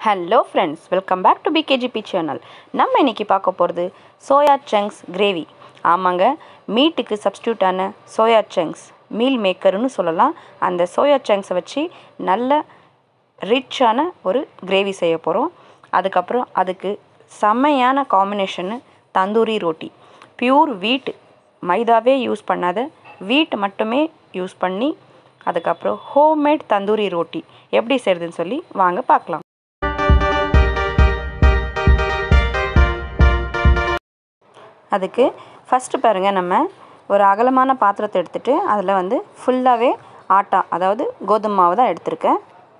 hello friends welcome back to PKGB channel நம்ம இன்னைக்கு பார்க்க போகிறது சோயா சங்க்ஸ் கிரேவி ஆமாங்க மீட்டுக்கு சப்ஸ்டியூட்டான சோயா சங்க்ஸ் மீல் மேக்கர்னு சொல்லலாம் அந்த சோயா சங்க்ஸை வச்சு நல்ல ரிச்சான ஒரு கிரேவி செய்ய போகிறோம் அதுக்கப்புறம் அதுக்கு செம்மையான காம்பினேஷனு தந்தூரி ரோட்டி பியூர் வீட் மைதாவே யூஸ் பண்ணாத வீட் மட்டுமே யூஸ் பண்ணி அதுக்கப்புறம் ஹோம்மேட் தந்தூரி ரோட்டி எப்படி செய்கிறதுன்னு சொல்லி வாங்க பார்க்கலாம் அதுக்கு ஃபஸ்ட்டு பாருங்கள் நம்ம ஒரு அகலமான பாத்திரத்தை எடுத்துகிட்டு அதில் வந்து ஃபுல்லாகவே ஆட்டா அதாவது கோதுமை மாவு தான் எடுத்திருக்கேன்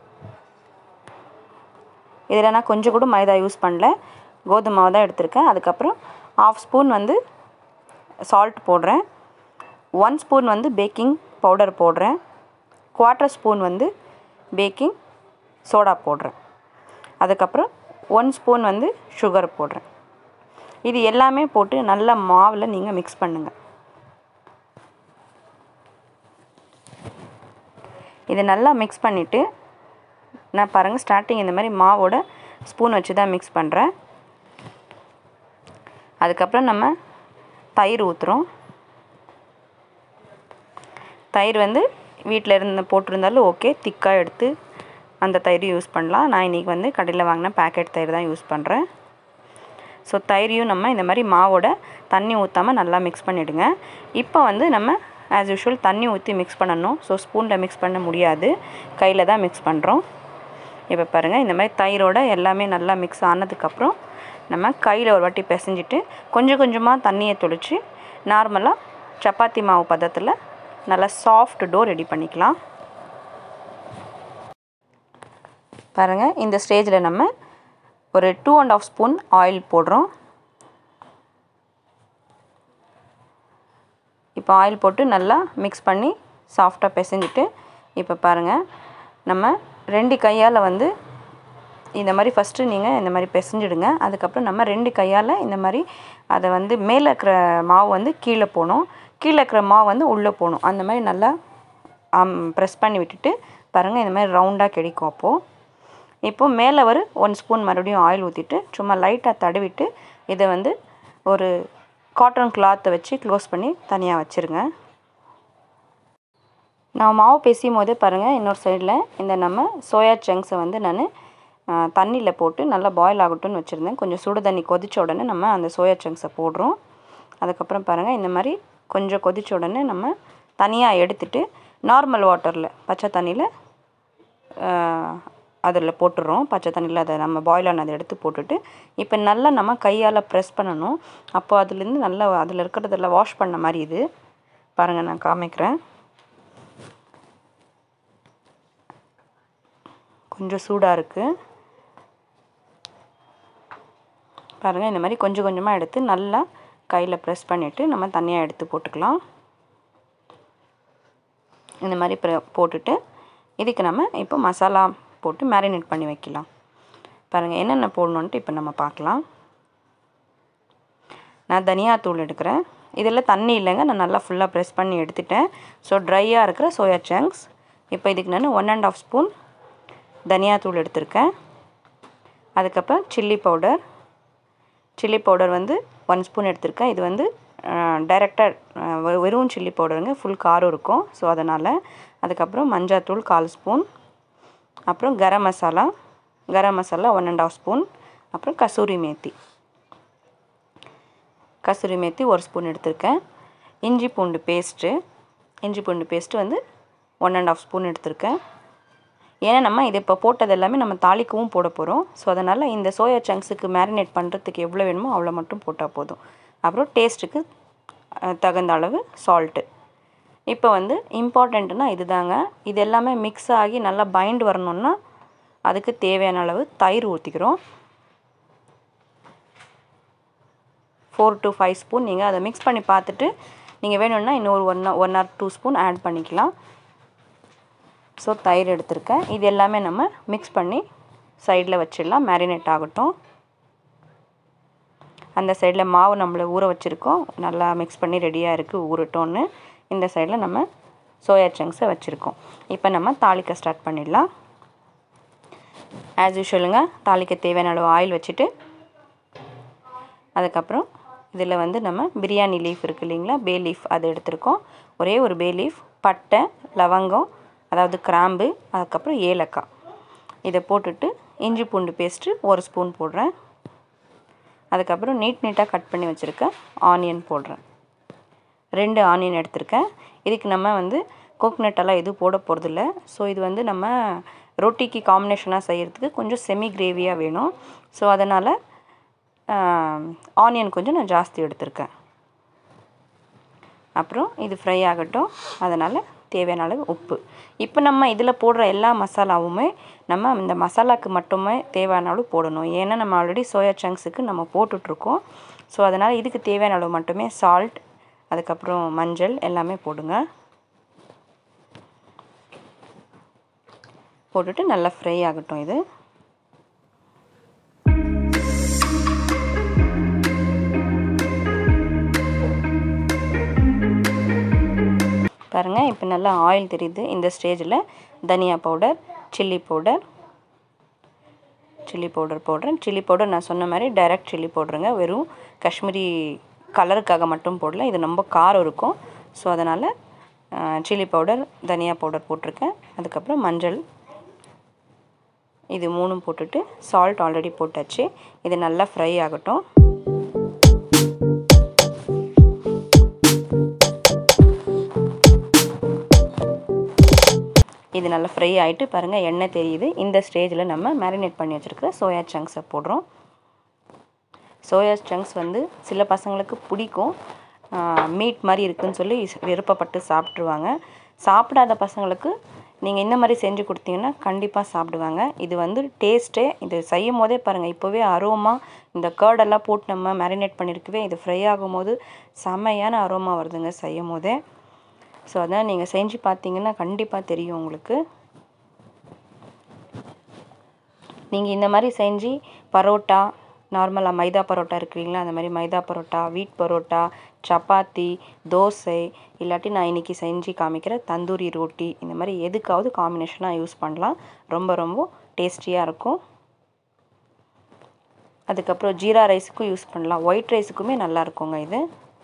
இதில் நான் கொஞ்சம் கூட மைதா யூஸ் பண்ணல கோதுமை மாவு தான் எடுத்திருக்கேன் அதுக்கப்புறம் ஆஃப் ஸ்பூன் வந்து சால்ட் போடுறேன் ஒன் ஸ்பூன் வந்து பேக்கிங் பவுடர் போடுறேன் குவார்ட்டர் ஸ்பூன் வந்து பேக்கிங் சோடா போடுறேன் அதுக்கப்புறம் ஒன் ஸ்பூன் வந்து சுகர் போடுறேன் இது எல்லாமே போட்டு நல்ல மாவில் நீங்கள் மிக்ஸ் பண்ணுங்கள் இது நல்லா மிக்ஸ் பண்ணிவிட்டு நான் பாருங்கள் ஸ்டார்டிங் இந்த மாதிரி மாவோட ஸ்பூன் வச்சு தான் மிக்ஸ் பண்ணுறேன் அதுக்கப்புறம் நம்ம தயிர் ஊற்றுறோம் தயிர் வந்து வீட்டில் இருந்து போட்டிருந்தாலும் ஓகே திக்காக எடுத்து அந்த தயிர் யூஸ் பண்ணலாம் நான் இன்றைக்கி வந்து கடையில் வாங்கின பேக்கெட் தயிர் தான் யூஸ் பண்ணுறேன் ஸோ தயிரையும் நம்ம இந்த மாதிரி மாவோட தண்ணி ஊற்றாமல் நல்லா மிக்ஸ் பண்ணிவிடுங்க இப்போ வந்து நம்ம ஆஸ் யூஷுவல் தண்ணி ஊற்றி மிக்ஸ் பண்ணணும் ஸோ ஸ்பூனில் மிக்ஸ் பண்ண முடியாது கையில் தான் மிக்ஸ் பண்ணுறோம் இப்போ பாருங்கள் இந்த மாதிரி தயிரோட எல்லாமே நல்லா மிக்ஸ் ஆனதுக்கப்புறம் நம்ம கையில் ஒரு வாட்டி பிசைஞ்சிட்டு கொஞ்சம் கொஞ்சமாக தண்ணியை தொளிச்சு நார்மலாக சப்பாத்தி மாவு பதத்தில் நல்லா சாஃப்ட் டோ ரெடி பண்ணிக்கலாம் பாருங்கள் இந்த ஸ்டேஜில் நம்ம ஒரு two and half spoon oil போடுறோம் இப்போ ஆயில் போட்டு நல்லா மிக்ஸ் பண்ணி சாஃப்டாக பிசைஞ்சிட்டு இப்போ பாருங்கள் நம்ம ரெண்டு கையால் வந்து இந்த மாதிரி ஃபஸ்ட்டு நீங்கள் இந்த மாதிரி பிசைஞ்சிடுங்க அதுக்கப்புறம் நம்ம ரெண்டு கையால் இந்த மாதிரி அதை வந்து மேலே இருக்கிற மாவு வந்து கீழே போகணும் கீழே இருக்கிற மாவு வந்து உள்ளே போகணும் அந்த மாதிரி நல்லா ப்ரெஸ் பண்ணி விட்டுட்டு பாருங்கள் இந்த மாதிரி ரவுண்டாக கிடைக்கும் அப்போது இப்போது மேலே ஒரு ஒன் ஸ்பூன் மறுபடியும் ஆயில் ஊற்றிட்டு சும்மா லைட்டாக தடவிட்டு இதை வந்து ஒரு காட்டன் கிளாத்தை வச்சு க்ளோஸ் பண்ணி தனியாக வச்சுருங்க நான் மாவு பேசியும் போதே பாருங்கள் இன்னொரு சைடில் இந்த நம்ம சோயா சங்க்ஸை வந்து நான் தண்ணியில் போட்டு நல்லா பாயில் ஆகட்டும்னு வச்சுருந்தேன் கொஞ்சம் சுடு தண்ணி கொதித்த உடனே நம்ம அந்த சோயா சங்க்ஸை போடுறோம் அதுக்கப்புறம் பாருங்கள் இந்த மாதிரி கொஞ்சம் கொதித்த உடனே நம்ம தனியாக எடுத்துட்டு நார்மல் வாட்டரில் பச்சை தண்ணியில் அதில் போட்டுடுறோம் பச்சை தண்ணியில் அதை நம்ம பாயில் ஆனதை எடுத்து போட்டுட்டு இப்போ நல்லா நம்ம கையால் ப்ரெஸ் பண்ணணும் அப்போ அதுலேருந்து நல்லா அதில் இருக்கிறதெல்லாம் வாஷ் பண்ண மாதிரி இது பாருங்கள் நான் காமிக்கிறேன் கொஞ்சம் சூடாக இருக்குது பாருங்கள் இந்த மாதிரி கொஞ்சம் கொஞ்சமாக எடுத்து நல்லா கையில் ப்ரெஸ் பண்ணிவிட்டு நம்ம தனியாக எடுத்து போட்டுக்கலாம் இந்த மாதிரி போட்டுட்டு இதுக்கு நம்ம இப்போ மசாலா போட்டு மேரினேட் பண்ணி வைக்கலாம் பாருங்கள் என்னென்ன போடணுன்ட்டு இப்போ நம்ம பார்க்கலாம் நான் தனியாத்தூள் எடுக்கிறேன் இதில் தண்ணி இல்லைங்க நான் நல்லா ஃபுல்லாக ப்ரெஸ் பண்ணி எடுத்துட்டேன் ஸோ ட்ரையாக இருக்கிற சோயா சங்க்ஸ் இப்போ இதுக்கு நான் ஒன் அண்ட் ஆஃப் ஸ்பூன் தனியாத்தூள் எடுத்திருக்கேன் அதுக்கப்புறம் சில்லி பவுடர் சில்லி பவுடர் வந்து ஒன் ஸ்பூன் எடுத்திருக்கேன் இது வந்து டைரெக்டாக வெறும் சில்லி பவுடருங்க ஃபுல் காரம் இருக்கும் ஸோ அதனால் அதுக்கப்புறம் மஞ்சாத்தூள் கால் ஸ்பூன் அப்புறம் garam masala garam masala one and half spoon அப்புறம் கசூரி மேத்தி கசூரி மேத்தி ஒரு ஸ்பூன் எடுத்திருக்கேன் இஞ்சி பூண்டு பேஸ்ட்டு இஞ்சி பூண்டு பேஸ்ட்டு வந்து ஒன் அண்ட் ஆஃப் ஸ்பூன் எடுத்திருக்கேன் ஏன்னா நம்ம இது இப்போ போட்டது எல்லாமே நம்ம தாளிக்கவும் போட போகிறோம் ஸோ அதனால் இந்த சோயா சங்க்ஸுக்கு மேரினேட் பண்ணுறதுக்கு எவ்வளோ வேணுமோ அவ்வளோ மட்டும் போட்டால் போதும் அப்புறம் டேஸ்ட்டுக்கு தகுந்த அளவு சால்ட்டு இப்போ வந்து இம்பார்ட்டண்ட்டுனா இது தாங்க இது எல்லாமே மிக்ஸ் ஆகி நல்லா பைண்ட் வரணுன்னா அதுக்கு தேவையான அளவு தயிர் ஊற்றிக்கிறோம் ஃபோர் டு ஃபைவ் ஸ்பூன் நீங்கள் அதை மிக்ஸ் பண்ணி பார்த்துட்டு நீங்கள் வேணும்னா இன்னொரு one one or two spoon add பண்ணிக்கலாம் ஸோ தயிர் எடுத்திருக்கேன் இது எல்லாமே நம்ம மிக்ஸ் பண்ணி சைடில் வச்சிடலாம் மேரினேட் ஆகட்டும் அந்த சைடில் மாவு நம்மளை ஊற வச்சுருக்கோம் நல்லா மிக்ஸ் பண்ணி ரெடியாக இருக்குது ஊறட்டோன்னு இந்த சைடில் நம்ம சோயா சங்க்ஸை வச்சுருக்கோம் இப்போ நம்ம தாளிக்க ஸ்டார்ட் பண்ணிடலாம் ஆஸ் யூஷுவலுங்க தாளிக்க தேவையான அளவு ஆயில் வச்சுட்டு அதுக்கப்புறம் இதில் வந்து நம்ம பிரியாணி லீஃப் இருக்கு இல்லைங்களா பே லீஃப் அது எடுத்திருக்கோம் ஒரே ஒரு பே லீஃப் பட்டை லவங்கம் அதாவது கிராம்பு அதுக்கப்புறம் ஏலக்காய் இதை போட்டுட்டு இஞ்சி பூண்டு பேஸ்ட்டு ஒரு ஸ்பூன் போடுறேன் அதுக்கப்புறம் நீட் நீட்டாக கட் பண்ணி வச்சுருக்கேன் ஆனியன் போடுறேன் ரெண்டு ஆனியன் எடுத்திருக்கேன் இதுக்கு நம்ம வந்து கோக்னட் எல்லாம் எதுவும் போட போகிறதில்ல ஸோ இது வந்து நம்ம ரொட்டிக்கு காம்பினேஷனாக செய்கிறதுக்கு கொஞ்சம் செமி கிரேவியாக வேணும் ஸோ அதனால் ஆனியன் கொஞ்சம் நான் ஜாஸ்தி எடுத்திருக்கேன் அப்புறம் இது ஃப்ரை ஆகட்டும் அதனால் தேவையான அளவு உப்பு இப்போ நம்ம இதில் போடுற எல்லா மசாலாவுமே நம்ம இந்த மசாலாக்கு மட்டுமே தேவையான அளவு போடணும் ஏன்னா நம்ம ஆல்ரெடி சோயா சங்க்ஸுக்கு நம்ம போட்டுட்ருக்கோம் ஸோ அதனால் இதுக்கு தேவையான அளவு மட்டுமே சால்ட் அதுக்கப்புறம் மஞ்சள் எல்லாமே போடுங்க போட்டுட்டு நல்லா ஃப்ரை ஆகட்டும் இது பாருங்கள் இப்போ நல்லா ஆயில் தெரியுது இந்த ஸ்டேஜில் தனியா powder chilli powder chilli powder போடுறேன் சில்லி பவுடர் நான் சொன்ன மாதிரி டைரக்ட் சில்லி பவுடருங்க வெறும் காஷ்மீரி கலருக்காக மட்டும் போடல இது ரொம்ப காரம் இருக்கும் ஸோ அதனால் சில்லி பவுடர் தனியா பவுடர் போட்டிருக்கேன் அதுக்கப்புறம் மஞ்சள் இது மூணும் போட்டுட்டு சால்ட் ஆல்ரெடி போட்டாச்சு இது நல்லா ஃப்ரை ஆகட்டும் இது நல்லா ஃப்ரை ஆகிட்டு பாருங்கள் எண்ணெய் தெரியுது இந்த ஸ்டேஜில் நம்ம மேரினேட் பண்ணி வச்சுருக்கிற சோயா சங்க்ஸை போடுறோம் சோயா சங்க்ஸ் வந்து சில பசங்களுக்கு பிடிக்கும் மீட் மாதிரி இருக்குதுன்னு சொல்லி விருப்பப்பட்டு சாப்பிட்ருவாங்க சாப்பிடாத பசங்களுக்கு நீங்கள் இந்த மாதிரி செஞ்சு கொடுத்தீங்கன்னா கண்டிப்பாக சாப்பிடுவாங்க இது வந்து டேஸ்ட்டே இது செய்யும் போதே பாருங்கள் இப்போவே அரோமா இந்த கேர்டெல்லாம் போட்டு நம்ம மேரினேட் பண்ணியிருக்கவே இது ஃப்ரை ஆகும்போது செமையான அரோமா வருதுங்க செய்யும் போதே ஸோ அதான் நீங்கள் செஞ்சு பார்த்தீங்கன்னா கண்டிப்பாக தெரியும் உங்களுக்கு நீங்கள் இந்த மாதிரி செஞ்சு பரோட்டா நார்மலாக மைதா பரோட்டா இருக்கிறீங்களா அந்த மாதிரி மைதா பரோட்டா வீட் பரோட்டா சப்பாத்தி தோசை இல்லாட்டி நான் இன்றைக்கி செஞ்சு காமிக்கிற தந்தூரி ரோட்டி இந்த மாதிரி எதுக்காவது காம்பினேஷனாக யூஸ் பண்ணலாம் ரொம்ப ரொம்ப டேஸ்டியாக இருக்கும் அதுக்கப்புறம் ஜீரா ரைஸுக்கும் யூஸ் பண்ணலாம் ஒயிட் ரைஸுக்குமே நல்லா இருக்குங்க இது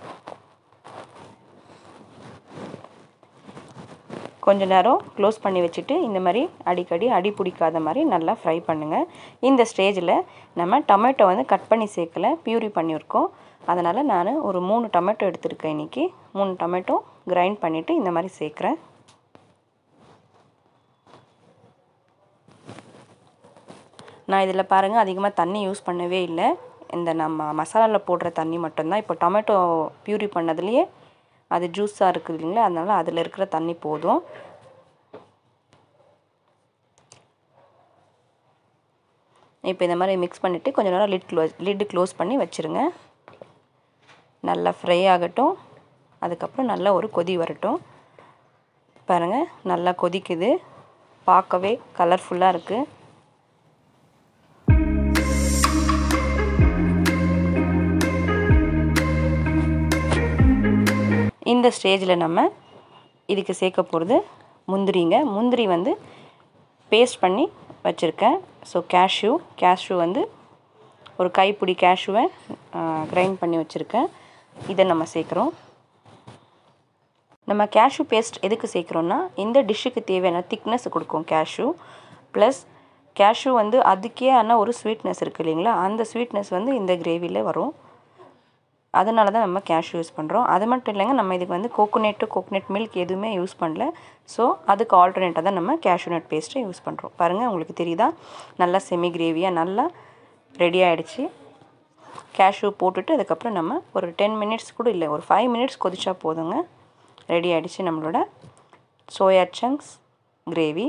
கொஞ்ச நேரம் க்ளோஸ் பண்ணி வச்சுட்டு இந்த மாதிரி அடிக்கடி அடி பிடிக்காத மாதிரி நல்லா ஃப்ரை பண்ணுங்கள் இந்த ஸ்டேஜில் நம்ம டொமேட்டோ வந்து கட் பண்ணி சேர்க்கல பியூரி பண்ணியிருக்கோம் அதனால் நான் ஒரு மூணு டொமேட்டோ எடுத்திருக்கேன் இன்றைக்கி மூணு டொமேட்டோ கிரைண்ட் பண்ணிவிட்டு இந்த மாதிரி சேர்க்குறேன் நான் இதில் பாருங்கள் அதிகமாக தண்ணி யூஸ் பண்ணவே இல்லை இந்த நம்ம மசாலாவில் போடுற தண்ணி மட்டும்தான் இப்போ டொமேட்டோ பியூரி பண்ணதுலேயே அது ஜூஸாக இருக்குது இல்லைங்களா அதனால் அதில் இருக்கிற தண்ணி போதும் இப்போ இந்த மாதிரி மிக்ஸ் பண்ணிவிட்டு கொஞ்ச நேரம் லிட் க்ளோஸ் லிட்டு க்ளோஸ் பண்ணி வச்சுருங்க நல்லா ஃப்ரை ஆகட்டும் அதுக்கப்புறம் நல்லா ஒரு கொதி வரட்டும் பாருங்கள் நல்லா கொதிக்குது பார்க்கவே கலர்ஃபுல்லாக இருக்குது இந்த ஸ்டேஜில் நம்ம இதுக்கு சேர்க்க போகிறது முந்திரிங்க முந்திரி வந்து பேஸ்ட் பண்ணி வச்சுருக்கேன் ஸோ கேஷ்யூ கேஷ்யூ வந்து ஒரு கைப்பிடி கேஷ்யூவை கிரைண்ட் பண்ணி வச்சுருக்கேன் இதை நம்ம சேர்க்குறோம் நம்ம கேஷ்யூ பேஸ்ட் எதுக்கு சேர்க்குறோன்னா இந்த டிஷ்ஷுக்கு தேவையான திக்னஸ் கொடுக்கும் கேஷ்யூ ப்ளஸ் கேஷ்யூ வந்து அதுக்கே ஆனால் ஒரு ஸ்வீட்னஸ் இருக்குது இல்லைங்களா அந்த ஸ்வீட்னஸ் வந்து இந்த கிரேவியில் வரும் அதனால தான் நம்ம கேஷ்யூ யூஸ் பண்ணுறோம் அது மட்டும் இல்லைங்க நம்ம இதுக்கு வந்து கோகோனட்டு கோகோனட் மில்க் எதுவுமே யூஸ் பண்ணல ஸோ அதுக்கு ஆல்டர்னேட்டாக தான் நம்ம கேஷ்யூ நட் பேஸ்ட்டை யூஸ் பண்ணுறோம் பாருங்கள் உங்களுக்கு தெரியுதா நல்லா செமி கிரேவியாக நல்லா ரெடி ஆகிடுச்சு கேஷ்யூ போட்டுட்டு அதுக்கப்புறம் நம்ம ஒரு டென் மினிட்ஸ் கூட இல்லை ஒரு ஃபைவ் மினிட்ஸ் கொதிச்சா போதுங்க ரெடி ஆகிடுச்சு நம்மளோட சோயா சங்க்ஸ் கிரேவி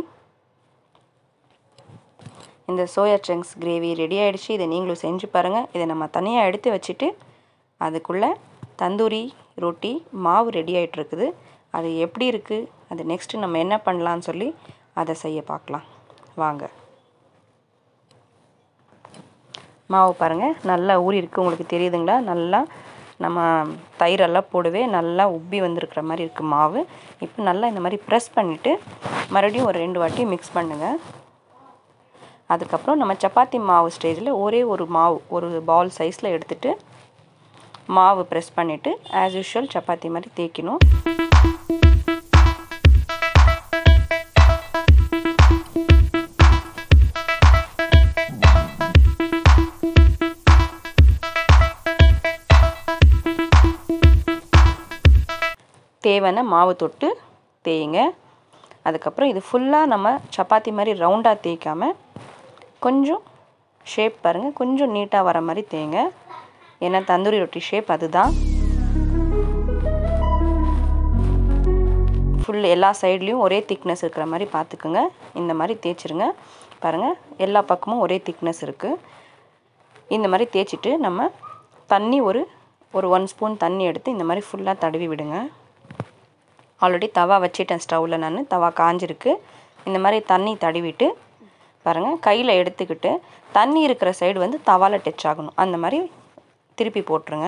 இந்த சோயா சங்க்ஸ் கிரேவி ரெடி ஆகிடுச்சு இதை நீங்களும் செஞ்சு பாருங்கள் இதை நம்ம தனியாக எடுத்து வச்சுட்டு அதுக்குள்ளே தந்தூரி ரொட்டி மாவு ரெடி ஆகிட்டுருக்குது அது எப்படி இருக்குது அது நெக்ஸ்ட்டு நம்ம என்ன பண்ணலான்னு சொல்லி அதை செய்ய பார்க்கலாம் வாங்க மாவு பாருங்கள் நல்லா ஊறி இருக்குது உங்களுக்கு தெரியுதுங்களா நல்லா நம்ம தயிரெல்லாம் போடவே நல்லா உப்பி வந்திருக்கிற மாதிரி இருக்குது மாவு இப்போ நல்லா இந்த மாதிரி ப்ரெஸ் பண்ணிவிட்டு மறுபடியும் ஒரு ரெண்டு வாட்டி மிக்ஸ் பண்ணுங்கள் அதுக்கப்புறம் நம்ம சப்பாத்தி மாவு ஸ்டேஜில் ஒரே ஒரு மாவு ஒரு பால் சைஸில் எடுத்துகிட்டு மாவு ப்ரெஸ் பண்ணிவிட்டு ஆஸ் யூஷுவல் சப்பாத்தி மாதிரி தேய்க்கணும் தேவையான மாவு தொட்டு தேயுங்க அதுக்கப்புறம் இது ஃபுல்லாக நம்ம சப்பாத்தி மாதிரி ரவுண்டாக தேய்க்காம கொஞ்சம் ஷேப் பாருங்கள் கொஞ்சம் நீட்டாக வர மாதிரி தேங்க ஏன்னா தந்தூரி ரொட்டி ஷேப் அதுதான் ஃபுல் எல்லா சைட்லேயும் ஒரே திக்னஸ் இருக்கிற மாதிரி பார்த்துக்குங்க இந்த மாதிரி தேய்ச்சிருங்க பாருங்கள் எல்லா பக்கமும் ஒரே திக்னஸ் இருக்குது இந்த மாதிரி தேய்ச்சிட்டு நம்ம தண்ணி ஒரு ஒரு ஒன் ஸ்பூன் தண்ணி எடுத்து இந்த மாதிரி ஃபுல்லாக தடவி விடுங்க ஆல்ரெடி தவா வச்சிட்டேன் ஸ்டவ்வில் நான் தவா காஞ்சிருக்கு இந்த மாதிரி தண்ணி தடவிட்டு பாருங்கள் கையில் எடுத்துக்கிட்டு தண்ணி இருக்கிற சைடு வந்து தவாவில் டச் ஆகணும் அந்த மாதிரி திருப்பி போட்டுருங்க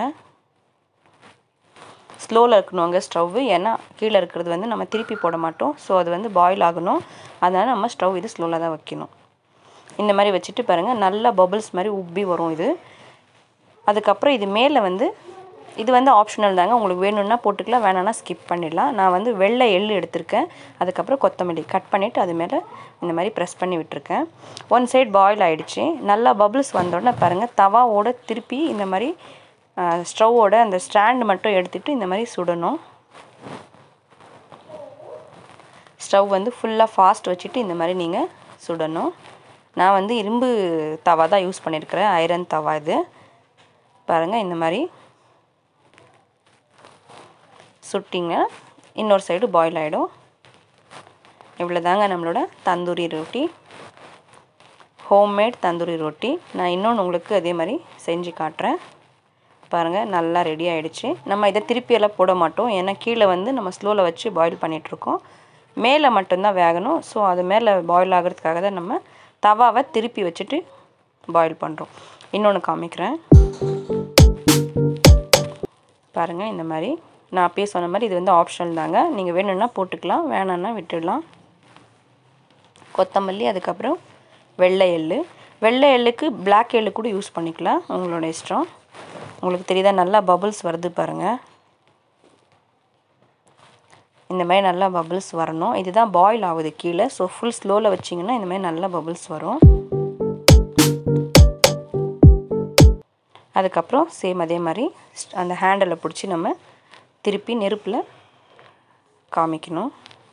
ஸ்லோவில் இருக்கணும் அங்கே ஸ்டவ்வு ஏன்னா கீழே இருக்கிறது வந்து நம்ம திருப்பி போட மாட்டோம் ஸோ அது வந்து பாயில் ஆகணும் அதனால் நம்ம ஸ்டவ் இது ஸ்லோவில் தான் வைக்கணும் இந்த மாதிரி வச்சுட்டு பாருங்கள் நல்லா பபுள்ஸ் மாதிரி உப்பி வரும் இது அதுக்கப்புறம் இது மேலே வந்து இது வந்து ஆப்ஷனல் தாங்க உங்களுக்கு வேணும்னா போட்டுக்கலாம் வேணான்னா ஸ்கிப் பண்ணிடலாம் நான் வந்து வெள்ளை எள்ளு எடுத்திருக்கேன் அதுக்கப்புறம் கொத்தமல்லி கட் பண்ணிவிட்டு அது மேலே இந்த மாதிரி ப்ரெஸ் பண்ணி விட்டுருக்கேன் ஒன் சைடு பாயில் ஆகிடுச்சு நல்லா பபுள்ஸ் வந்தோடனே பாருங்கள் தவாவோட திருப்பி இந்த மாதிரி ஸ்டவ்வோட அந்த ஸ்டாண்ட் மட்டும் எடுத்துகிட்டு இந்த மாதிரி சுடணும் ஸ்டவ் வந்து ஃபுல்லாக ஃபாஸ்ட் வச்சுட்டு இந்த மாதிரி நீங்கள் சுடணும் நான் வந்து இரும்பு தவா தான் யூஸ் பண்ணியிருக்கிறேன் ஐரன் தவா இது பாருங்கள் இந்த மாதிரி சுட்டிங்க இன்னொரு சைடு பாயில் ஆகிடும் இவ்வளோ தாங்க நம்மளோட தந்தூரி ரொட்டி ஹோம்மேட் தந்தூரி ரொட்டி நான் இன்னொன்று உங்களுக்கு அதே மாதிரி செஞ்சு காட்டுறேன் பாருங்கள் நல்லா ரெடி ஆகிடுச்சு நம்ம இதை திருப்பியெல்லாம் போட மாட்டோம் ஏன்னா கீழே வந்து நம்ம ஸ்லோவில் வச்சு பாயில் பண்ணிகிட்ருக்கோம் மேலே மட்டும்தான் வேகணும் ஸோ அது மேலே பாயில் ஆகிறதுக்காக தான் நம்ம தவாவை திருப்பி வச்சுட்டு பாயில் பண்ணுறோம் இன்னொன்று காமிக்கிறேன் பாருங்கள் இந்த மாதிரி நான் அப்பயே சொன்ன மாதிரி இது வந்து ஆப்ஷனல் தாங்க நீங்கள் வேணும்னா போட்டுக்கலாம் வேணான்னா விட்டுடலாம் கொத்தமல்லி அதுக்கப்புறம் வெள்ளை எள்ளு வெள்ளை எள்ளுக்கு பிளாக் எள்ளு கூட யூஸ் பண்ணிக்கலாம் உங்களோட இஷ்டம் உங்களுக்கு தெரியுதா நல்லா பபுள்ஸ் வருது பாருங்கள் இந்த மாதிரி நல்லா பபுள்ஸ் வரணும் இதுதான் பாயில் ஆகுது கீழே ஸோ ஃபுல் ஸ்லோவில் வச்சிங்கன்னா இந்த மாதிரி நல்லா பபுள்ஸ் வரும் அதுக்கப்புறம் சேம் அதே மாதிரி அந்த ஹேண்டலை பிடிச்சி நம்ம திருப்பி நெருப்பில் காமிக்கணும்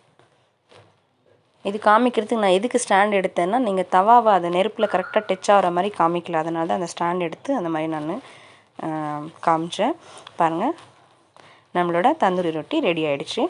இது காமிக்கிறதுக்கு நான் எதுக்கு ஸ்டாண்ட் எடுத்தேன்னா நீங்கள் தவாவை அதை நெருப்பில் கரெக்டாக டச் ஆகிற மாதிரி காமிக்கல அதனால தான் அந்த ஸ்டாண்ட் எடுத்து அந்த மாதிரி நான் காமிச்சேன் பாருங்கள் நம்மளோட தந்தூரி ரொட்டி ரெடி ஆகிடுச்சு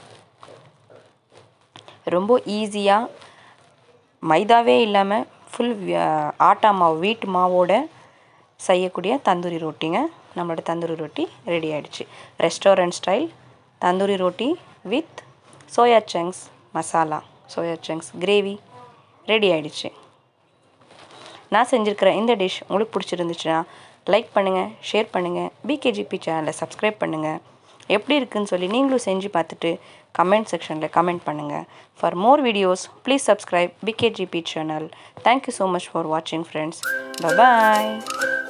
ரொம்ப ஈஸியாக மைதாவே இல்லாமல் ஃபுல் ஆட்டா மாவு வீட்டு மாவோட செய்யக்கூடிய தந்தூரி ரொட்டிங்க நம்மளோட தந்தூரி ரொட்டி ரெடி ஆகிடுச்சு restaurant style tandoori roti with soya chunks masala soya chunks gravy ready ஆகிடுச்சு நான் செஞ்சுருக்கிற இந்த டிஷ் உங்களுக்கு பிடிச்சிருந்துச்சுன்னா லைக் பண்ணுங்கள் ஷேர் பண்ணுங்கள் பிகேஜிபி சேனலை சப்ஸ்கிரைப் பண்ணுங்கள் எப்படி இருக்குன்னு சொல்லி நீங்களும் செஞ்சு பார்த்துட்டு கமெண்ட் செக்ஷனில் கமெண்ட் பண்ணுங்கள் for more videos please subscribe PKGB channel thank you so much for வாட்சிங் ஃப்ரெண்ட்ஸ் பாய்